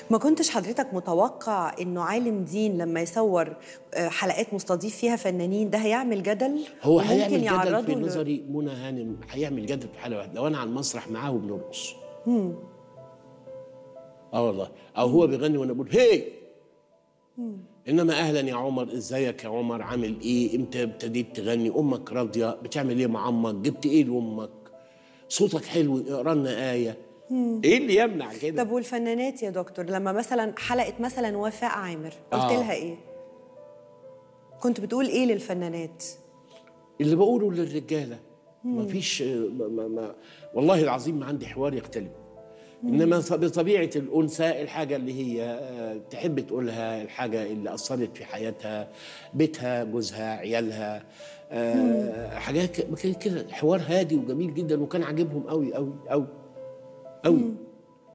ما كنتش حضرتك متوقع انه عالم دين لما يصور آه، حلقات مستضيف فيها فنانين ده هيعمل جدل هو وممكن هيعمل جدل يعرضوا في ل- نظري منى هانم هيعمل جدل في حاله واحده لو انا على المسرح معاه وبنرقص اه والله او هو بيغني وانا بقول هي انما اهلا يا عمر ازيك يا عمر عامل ايه امتى ابتديت تغني امك راضيه بتعمل ايه مع امك جبت ايه لامك صوتك حلو اقرا لنا ايه ايه اللي يمنع كده طب والفنانات يا دكتور لما مثلا حلقه مثلا وفاء عامر قلت آه. لها ايه كنت بتقول ايه للفنانات اللي بقوله للرجاله ما فيش ما ما ما والله العظيم ما عندي حوار يختلف انما ط- بطبيعه الانثى الحاجه اللي هي آه، تحب تقولها الحاجه اللي اثرت في حياتها بيتها جوزها عيالها آه، حاجات ك- كده- كده حوار هادي وجميل جدا وكان عاجبهم قوي قوي قوي قوي